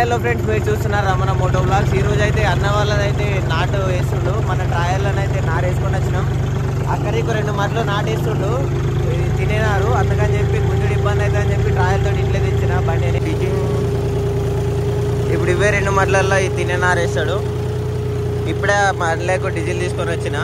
Hello friends మీరు చూస్తున్నారు Ramana Moto blogs ఈ రోజు అయితే అన్న వాళ్ళదైతే నాటు వేస్తుండు మన ట్రయల్లోనైతే అయితే నారు వేసుకొని వచ్చినాం అక్కడికి రెండు మట్లు నాటు వేస్తుండు ఇది తినేనారు అందుకని చెప్పి కొంచెం ఇబ్బంది అవుతుంది అని చెప్పి ట్రయల్ తోటి ఇంట్లో తెచ్చిన బండి అని టీచింగ్ ఇప్పుడు ఇవే రెండు మట్లల్లో ఈ తినే నారు వేస్తాడు ఇప్పుడే మళ్ళీ డీజిల్ తీసుకొని వచ్చిన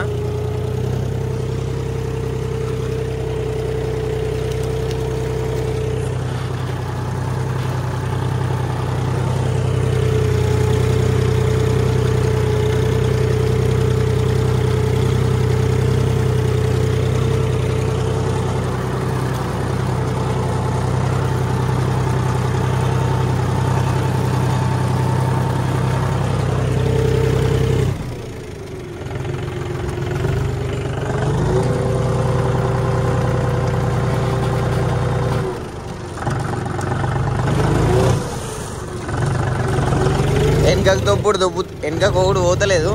వెనకకు దొప్పుడు దొబ్బు వెనకకు ఒకడు పోతలేదు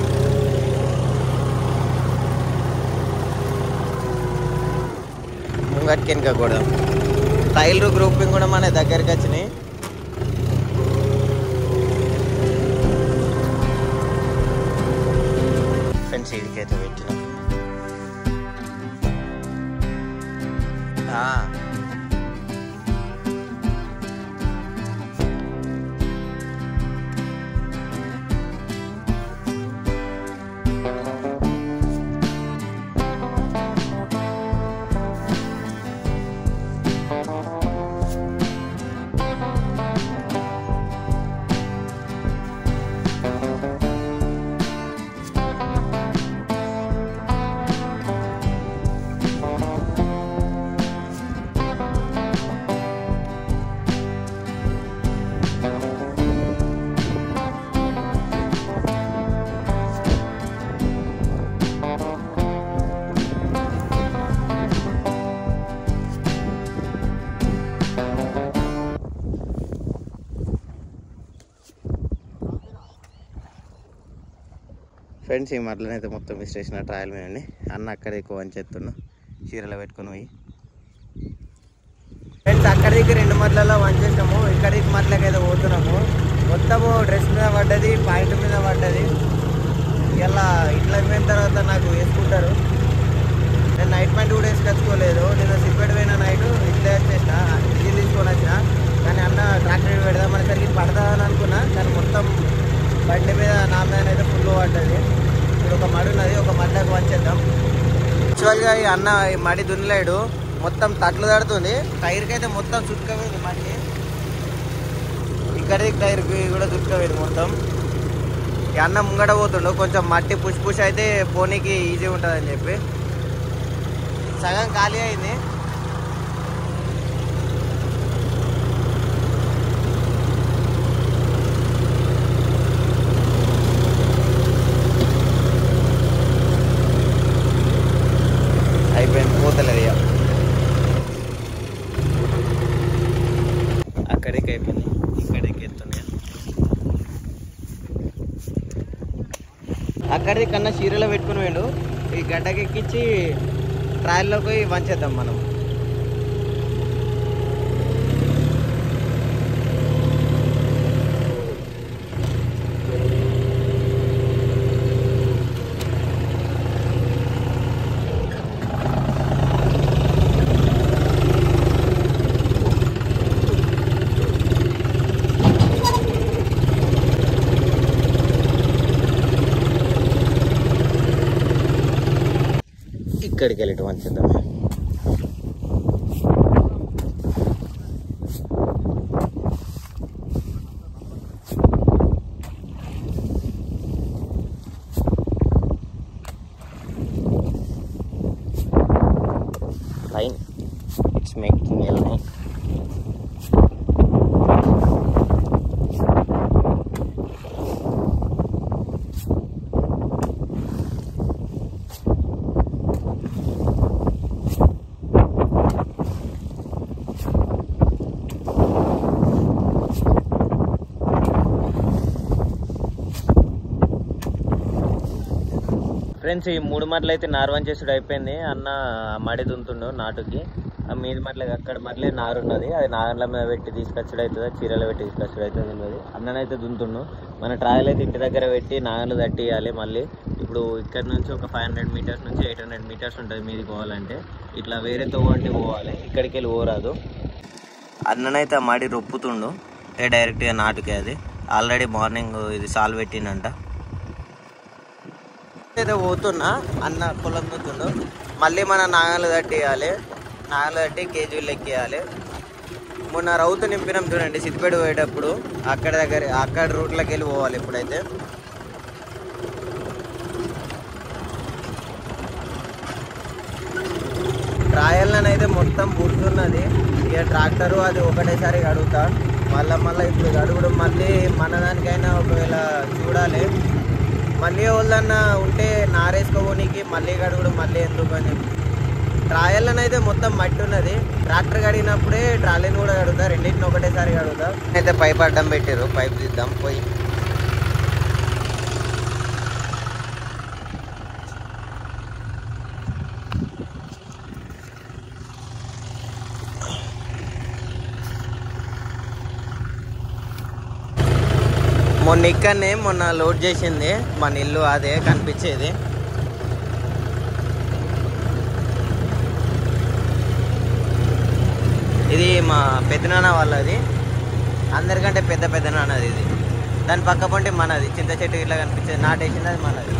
ముంగటికి వెనక కూడా టైల్ గ్రూపింగ్ కూడా మన దగ్గరికి వచ్చినాయి ఫ్రెండ్స్ ఇడికైతే పెట్టిన ఆ. ఫ్రెండ్స్ ఈ మట్లనైతే మొత్తం విశ్లేషణ ట్రయల్ మీద అన్న అక్కడ ఎక్కువ అని చెప్తున్నా చీరలో పెట్టుకొని పోయి ఫ్రెండ్స్ అక్కడికి రెండు మట్లలో వన్ చేసినాము ఇక్కడికి మట్లకి అయితే పోతున్నాము మొత్తము డ్రెస్ మీద పడ్డది పాయింట్ మీద పడ్డది ఇలా ఇట్లా అయిపోయిన తర్వాత నాకు వేసుకుంటారు నేను నైట్ ప్యాంట్ కూడా వేసుకొచ్చుకోలేదు నేను సిప్పెట్ పోయిన నైట్ ఇట్లా వచ్చేసిన డీజిల్ తీసుకొని వచ్చిన కానీ అన్న ట్రాక్టర్ పెడదామనేసరికి పడదామని అనుకున్నా కానీ మొత్తం బండి మీద నా మీద అయితే ఫుల్ పడ్డది ఇప్పుడు ఒక మడి ఉన్నది ఒక మడిలోకి వచ్చేద్దాం యాక్చువల్గా ఈ అన్న ఈ మడి దున్నలేడు మొత్తం తట్లు తడుతుంది టైర్కి అయితే మొత్తం చుట్టుకపోయింది మడి ఇక్కడికి టైర్కి కూడా చుట్టుకపోయింది మొత్తం ఈ అన్న ముంగడ పోతుండు కొంచెం మట్టి పుష్ పుష్ అయితే పోనీకి ఈజీ ఉంటుంది అని చెప్పి సగం ఖాళీ అయింది అయిపోయింది పోతలేదు ఇక అక్కడికి అయిపోయింది ఇక్కడికి ఎత్తున్నాయి అక్కడికి కన్నా చీరలో పెట్టుకుని వేయండు ఈ గడ్డకి ఎక్కించి ట్రయల్లోకి పోయి వంచేద్దాం మనం ఇక్కడికి వెళ్ళి వంచేద్దాం line it's making a line friends ఈ మూడు మట్లు అయితే నార్వన్ చేసుడు అయిపోయింది అన్న మడి దుంతుండు నాటుకి ఆ మీది మట్లకి అక్కడ మట్లే నారు ఉన్నది అది నాగన్ల మీద పెట్టి తీసుకొచ్చుడు అవుతుంది చీరలో పెట్టి తీసుకొచ్చుడు అవుతుంది ఉన్నది అన్ననైతే దుంతుండు మన ట్రాయల్ అయితే ఇంటి దగ్గర పెట్టి నాగన్లు తట్టియాలి మళ్ళీ ఇప్పుడు ఇక్కడ నుంచి ఒక ఫైవ్ హండ్రెడ్ మీటర్స్ నుంచి ఎయిట్ హండ్రెడ్ మీటర్స్ ఉంటుంది మీది పోవాలంటే ఇట్లా వేరే తోవంటి పోవాలి ఇక్కడికి వెళ్ళి పోరాదు అన్ననైతే ఆ మడి రొప్పుతుండు ఏ డైరెక్ట్గా నాటుకే అది ఆల్రెడీ మార్నింగ్ ఇది సాల్ పెట్టిండంట అయితే పోతున్నా అన్న పొలం దుతుండు మళ్ళీ మన నాగలు తట్టేయాలి నాగలు తట్టి కేజీలు ఎక్కేయాలి మొన్న రౌతు నింపినాం చూడండి సిద్దిపేట పోయేటప్పుడు అక్కడ దగ్గర అక్కడ రూట్లోకి వెళ్ళి పోవాలి ఇప్పుడైతే ట్రాయల్నైతే మొత్తం పుడుతున్నది ఇక ట్రాక్టరు అది ఒకటేసారి గడుగుతా మళ్ళీ మళ్ళీ ఇప్పుడు గడుగుడు మళ్ళీ మన దానికైనా ఒకవేళ చూడాలి మళ్ళీ వాళ్ళన్నా ఉంటే నారేసుకోవడానికి మళ్ళీ గడుగుడు మళ్ళీ ఎందుకు అని చెప్పి ట్రాయల్ని అయితే మొత్తం మట్టి ఉన్నది ట్రాక్టర్ కడిగినప్పుడే ట్రాలీని కూడా కడుగుతా రెండింటిని ఒకటేసారి కడుగుతా అయితే పైప్ అడ్డం పెట్టారు పైప్ తీద్దాం పోయి మొన్న ఇక్కడనే మొన్న లోడ్ చేసింది మన ఇల్లు అదే కనిపించేది ఇది మా పెద్దనాన్న వాళ్ళది అందరికంటే పెద్ద పెద్ద నాన్నది ఇది దాని పక్క పంటే మనది చింత చెట్టు ఇట్లా కనిపించేది నాటేసింది అది మనది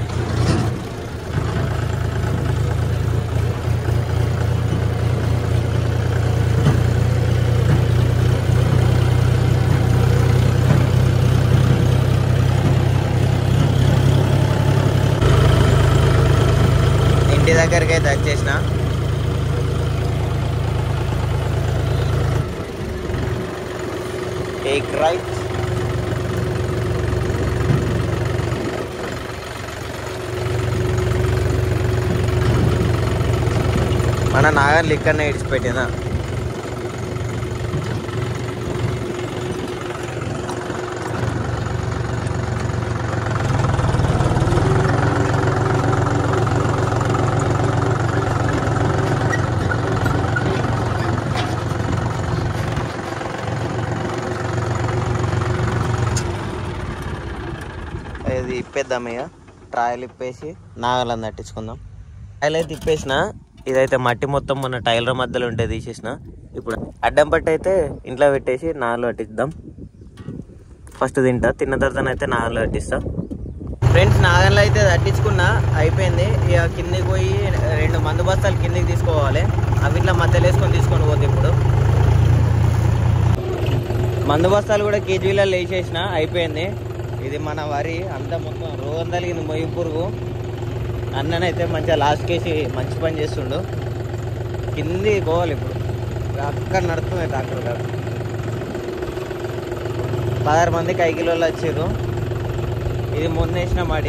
ఇంటి దగ్గరికి అయితే వచ్చేసిన టేక్ రైట్ మన నాగర్లు ఇక్కడనే ఇడిచిపెట్టినా ఇది ఇప్పేద్దామయ్య ట్రాయల్ ఇప్పేసి నాగలను తట్టించుకుందాం ట్రాయల్ అయితే ఇప్పేసిన ఇదైతే మట్టి మొత్తం మన టైలర్ మధ్యలో ఉంటే తీసేసిన ఇప్పుడు అడ్డం పట్టి అయితే ఇంట్లో పెట్టేసి నాగలు పట్టిద్దాం ఫస్ట్ తింటా తిన్న తర్వాత అయితే నాగలు పట్టిస్తా ఫ్రెండ్స్ నాగన్లు అయితే తట్టించుకున్నా అయిపోయింది ఇక కిందికి పోయి రెండు మందు బస్తాలు కిందికి తీసుకోవాలి అవి ఇట్లా మధ్యలో వేసుకొని తీసుకొని పోతే ఇప్పుడు మందు బస్తాలు కూడా కేజీలలో వేసేసిన అయిపోయింది ఇది మన వరి అంతా మొత్తం రోగం తలిగింది మొయ్యి పురుగు అన్ననైతే మంచిగా లాస్ట్ కేసి మంచి పని చేస్తుండు కింది పోవాలి ఇప్పుడు అక్కడ నడుస్తుంది ట్రాక్టర్ కాదు పదహారు మందికి ఐదు కిలోలు వచ్చారు ఇది మొన్న వేసిన మాడి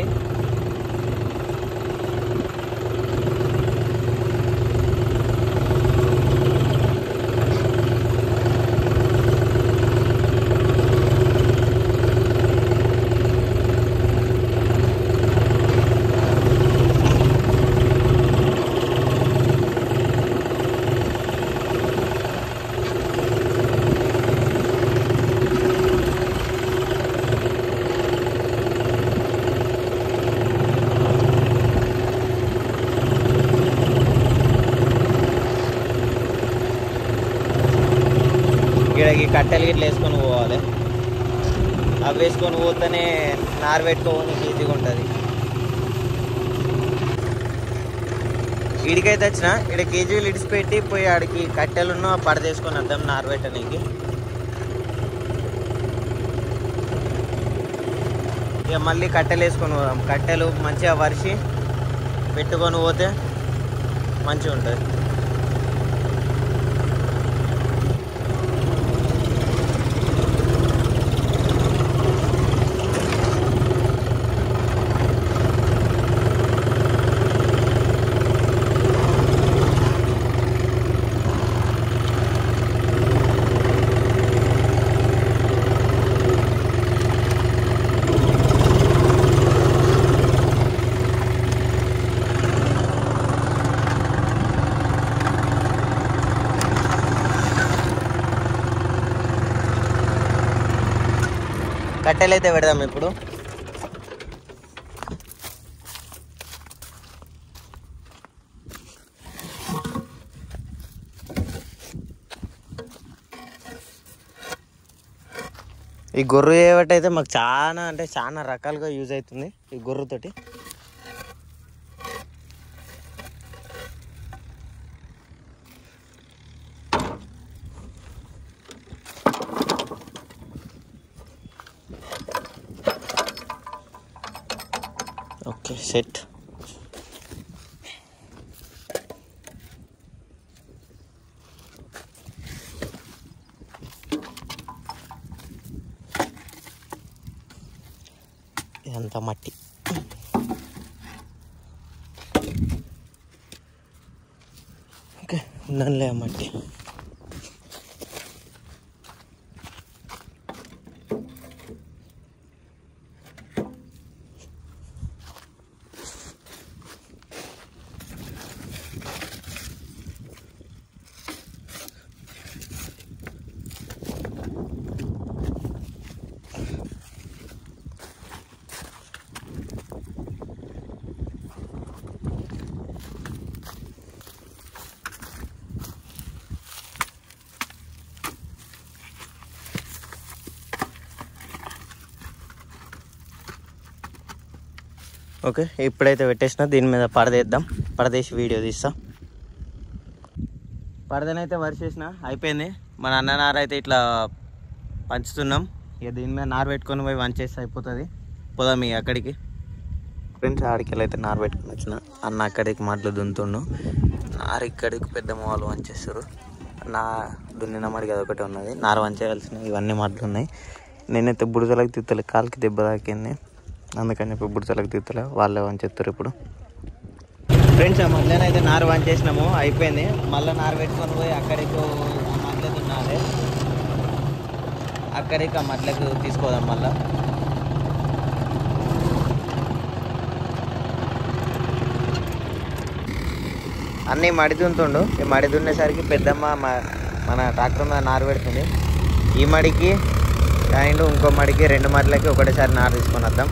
గిడకి కట్టెలు గిట్ల వేసుకొని పోవాలి అవి వేసుకొని పోతేనే నారు పెట్టుకోవడానికి ఈజీగా ఉంటుంది ఈడికైతే వచ్చిన ఇక్కడ కేజీలు ఇడిచిపెట్టి పోయి ఆడికి కట్టెలున్న పడదేసుకొని వద్దాం నారు పెట్టడానికి ఇక మళ్ళీ కట్టెలు వేసుకొని పోదాం కట్టెలు మంచిగా వరిసి పెట్టుకొని పోతే మంచిగా ఉంటుంది కట్టెలు అయితే పెడదాం ఇప్పుడు ఈ గొర్రు చేయబట్టయితే మాకు చాలా అంటే చాలా రకాలుగా యూజ్ అవుతుంది ఈ గొర్రుతోటి ఓకే సెట్ ఇదంతా మట్టి ఓకే ఉండంలే ఆ మట్టి ఓకే ఇప్పుడైతే పెట్టేసిన దీని మీద పరదేద్దాం పరదేసి వీడియో తీస్తా పరదనైతే వరిసేసిన అయిపోయింది మన అన్న నార అయితే ఇట్లా పంచుతున్నాం ఇక దీని మీద నార పెట్టుకొని పోయి వంచేస్తే అయిపోతుంది పోదాం ఇక అక్కడికి ఫ్రెండ్స్ ఆడికి అయితే నార పెట్టుకొని వచ్చిన అన్న అక్కడికి మాటలు దున్తుండు నార ఇక్కడికి పెద్ద మొవాలు వంచేస్తారు నా దున్నిన మడికి అదొకటి ఉన్నది నార వంచేయాల్సిన ఇవన్నీ మాటలు ఉన్నాయి నేనైతే బుడతలకు తిత్తలే కాలుకి దెబ్బ తాకింది అందుకని చెప్పి బుడతలకు తిత్తలే వాళ్ళే వంచేస్తారు ఇప్పుడు ఫ్రెండ్స్ ఆ మధ్యాహ్నం అయితే నారు వంచేసినాము అయిపోయింది మళ్ళీ నారు పెట్టుకొని పోయి అక్కడికి ఆ మట్లకు నారే అక్కడికి ఆ మట్లకు తీసుకోదాం మళ్ళా అన్నీ మడి దున్తుండు ఈ మడి దున్నేసరికి పెద్దమ్మ మ- మన ట్రాక్టర్ మీద నారు పెడుతుంది ఈ మడికి అండ్ ఇంకో మడికి రెండు మడిలకి ఒకటేసారి నారు తీసుకొని వద్దాం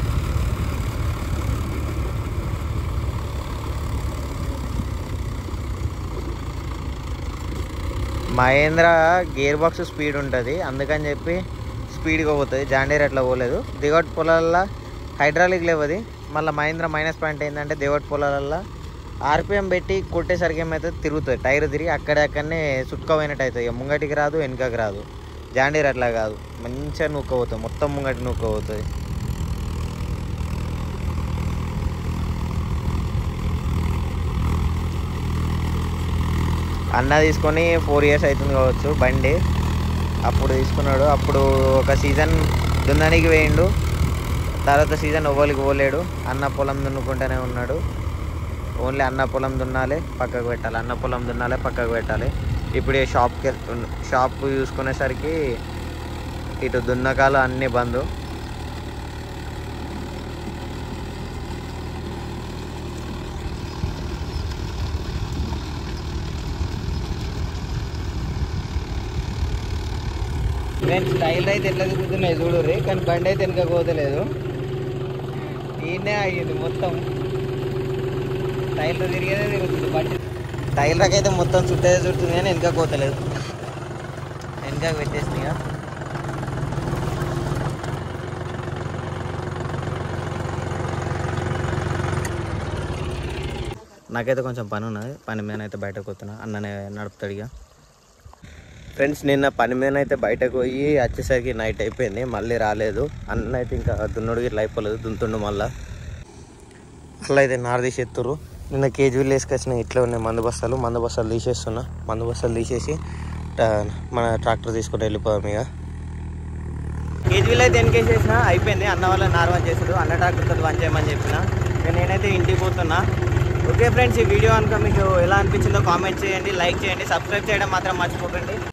మహేంద్ర గేర్ బాక్స్ స్పీడ్ ఉంటుంది అందుకని చెప్పి స్పీడ్గా పోతుంది జాండీర్ అట్లా పోలేదు దిగట్ పొలాల్లో హైడ్రాలిక్ లేవది మళ్ళీ మహేంద్ర మైనస్ పాయింట్ ఏంటంటే దిగట్ పొలాలల్లో ఆర్పిఎం పెట్టి కొట్టేసరికి ఏమైతే తిరుగుతుంది టైర్ తిరిగి అక్కడక్కడనే సుట్టుకోపోయినట్టు అవుతుంది ఇక ముంగటికి రాదు వెనుకకి రాదు జాండీర్ అట్లా కాదు మంచిగా నూక్కపోతుంది మొత్తం ముంగటి నూక్కపోతుంది అన్న తీసుకొని ఫోర్ ఇయర్స్ అవుతుంది కావచ్చు బండి అప్పుడు తీసుకున్నాడు అప్పుడు ఒక సీజన్ దున్నానికి వేయండు తర్వాత సీజన్ ఎవ్వరికి పోలేడు అన్న పొలం దున్నుకుంటూనే ఉన్నాడు ఓన్లీ అన్న పొలం దున్నాలి పక్కకు పెట్టాలి అన్న పొలం దున్నాలి పక్కకు పెట్టాలి ఇప్పుడు ఈ షాప్కి వెళ్తుండు షాప్ చూసుకునేసరికి ఇటు దున్నకాలు అన్నీ బంద్ ఫ్రెండ్స్ టైల్ అయితే ఎట్లా తిరుగుతున్నాయి చూడుర్రి కానీ బండి అయితే వెనక పోతలేదు ఈయనే అయ్యింది మొత్తం టైర్లు తిరిగేదే తిరుగుతుంది బండి టైర్లకు అయితే మొత్తం చుట్టేదే చుడుతుంది కానీ వెనక పోతలేదు వెనక పెట్టేసింది ఇక నాకైతే కొంచెం పని ఉన్నది పని మీద అయితే బయటకు వస్తున్నా అన్ననే నడుపుతాడు ఇక ఫ్రెండ్స్ నిన్న పని మీద అయితే బయటకు పోయి వచ్చేసరికి నైట్ అయిపోయింది మళ్ళీ రాలేదు అన్న అయితే ఇంకా దున్నుడు ఇట్లా అయిపోలేదు దున్తుండు మళ్ళా అట్లా అయితే నార తీసేస్తుర్రు నిన్న కేజీలు వేసుకొచ్చిన ఇట్లా ఉన్నాయి మందు బస్తాలు మందు బస్తాలు తీసేస్తున్నా మందు బస్తాలు తీసేసి ట- మన ట్రాక్టర్ తీసుకొని వెళ్ళిపోదాం ఇక కేజీలు అయితే ఎన్కేసేసిన అయిపోయింది అన్న వల్ల నార్ వన్ చేసాడు అన్న ట్రాక్టర్తో వన్ చేయమని చెప్పిన ఇక నేనైతే ఇంటికి పోతున్నా ఓకే ఫ్రెండ్స్ ఈ వీడియో కనుక మీకు ఎలా అనిపించిందో కామెంట్ చేయండి లైక్ చేయండి సబ్స్క్రైబ్ చేయడం మాత్రం మర్చిపోకండి